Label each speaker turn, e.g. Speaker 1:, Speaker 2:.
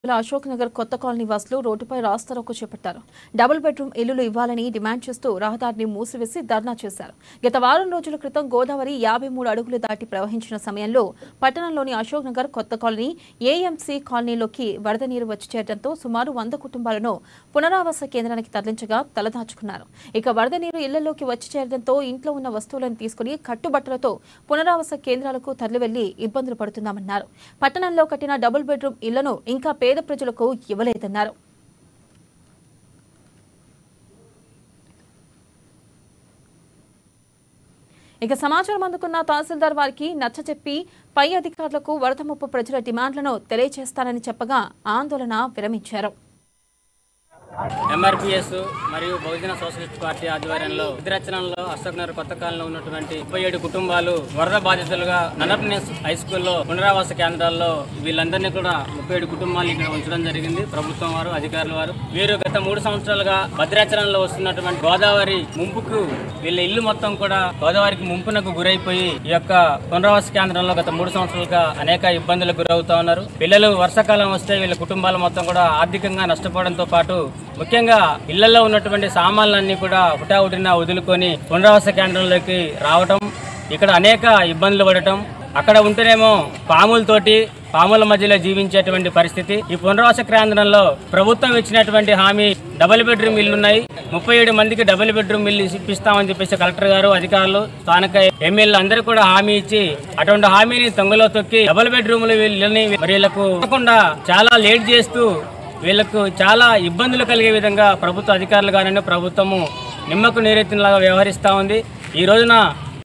Speaker 1: జిల్లా అశోక్ నగర్ కొత్త కాలనీ వాసులు రోడ్డుపై రాస్తారోకో చేపట్టారు డబుల్ బెడ్రూమ్ ఇల్లులు ఇవ్వాలని డిమాండ్ చేస్తూ రహదారిని మూసివేసి ధర్నా చేశారు గత వారం రోజుల క్రితం గోదావరి యాభై మూడు అడుగులు దాటి ప్రవహించిన సమయంలో పట్టణంలోని అశోక్ నగర్ కొత్త కాలనీ ఏఎంసీ కాలనీలోకి వరద నీరు వచ్చి చేరడంతో సుమారు వంద కుటుంబాలను పునరావాస కేంద్రానికి తరలించగా తలదాచుకున్నారు ఇక వరద నీరు ఇళ్లలోకి వచ్చి చేరడంతో ఇంట్లో ఉన్న వస్తువులను తీసుకుని కట్టుబట్టలతో పునరావాస కేంద్రాలకు తరలివెళ్లి ఇబ్బందులు పడుతున్నామన్నారు పట్టణంలో కట్టిన డబుల్ బెడ్రూమ్ ఇళ్లను ఇంకా పేద ప్రజలకు ఇవ్వలేదన్నారు ఇక సమాచారం అందుకున్న తహసీల్దార్ వారికి నచ్చచెప్పి పై అధికారులకు వరద ముప్పు ప్రజల డిమాండ్లను తెలియజేస్తానని చెప్పగా ఆందోళన విరమించారు
Speaker 2: ఎంఆర్పిఎస్ మరియు బహుజన సోషలిస్ట్ పార్టీ ఆధ్వర్యంలో విద్రచనంలో అశోక్ నగర్ కొత్త కాలంలో ఉన్నటువంటి ముప్పై ఏడు కుటుంబాలు వరద బాధితులుగా ననప్నెస్ హై స్కూల్లో పునరావాస కేంద్రాల్లో వీళ్ళందరినీ కూడా ముప్పై ఏడు కుటుంబాలు ఇక్కడ ఉంచడం జరిగింది ప్రభుత్వం వారు అధికారుల వారు వీరు గత మూడు సంవత్సరాలుగా భద్రాచలంలో వస్తున్నటువంటి గోదావరి ముంపుకు వీళ్ళ ఇల్లు మొత్తం కూడా గోదావరికి ముంపునకు గురైపోయి ఈ యొక్క పునరావాస కేంద్రంలో గత మూడు సంవత్సరాలుగా అనేక ఇబ్బందులకు గురవుతా ఉన్నారు పిల్లలు వర్షాకాలం వస్తే వీళ్ళ కుటుంబాలు మొత్తం కూడా ఆర్థికంగా నష్టపోవడంతో పాటు ముఖ్యంగా ఇళ్లలో ఉన్నటువంటి సామాన్లన్నీ కూడా హుటాహుటిన వదులుకొని పునరావాస కేంద్రంలోకి రావటం ఇక్కడ అనేక ఇబ్బందులు పడటం అక్కడ ఉంటేనేమో పాములతోటి పాముల మధ్యలో జీవించేటువంటి పరిస్థితి ఈ పునరావాస కేంద్రంలో ప్రభుత్వం ఇచ్చినటువంటి హామీ డబుల్ బెడ్రూమ్ ఇల్లు ఉన్నాయి ముప్పై ఏడు మందికి డబుల్ బెడ్రూమ్ ఇల్లు ఇప్పిస్తామని చెప్పేసి కలెక్టర్ గారు అధికారులు స్థానిక ఎమ్మెల్యేలు అందరూ కూడా హామీ ఇచ్చి అటువంటి హామీని తొంగలో తొక్కి డబుల్ బెడ్రూమ్లు వీళ్ళని మరి వీళ్ళకు ఇవ్వకుండా చాలా లేట్ చేస్తూ వీళ్ళకు చాలా ఇబ్బందులు కలిగే విధంగా ప్రభుత్వ అధికారులు కానీ ప్రభుత్వము నిమ్మకు నీరెత్తినలాగా వ్యవహరిస్తూ ఉంది ఈ రోజున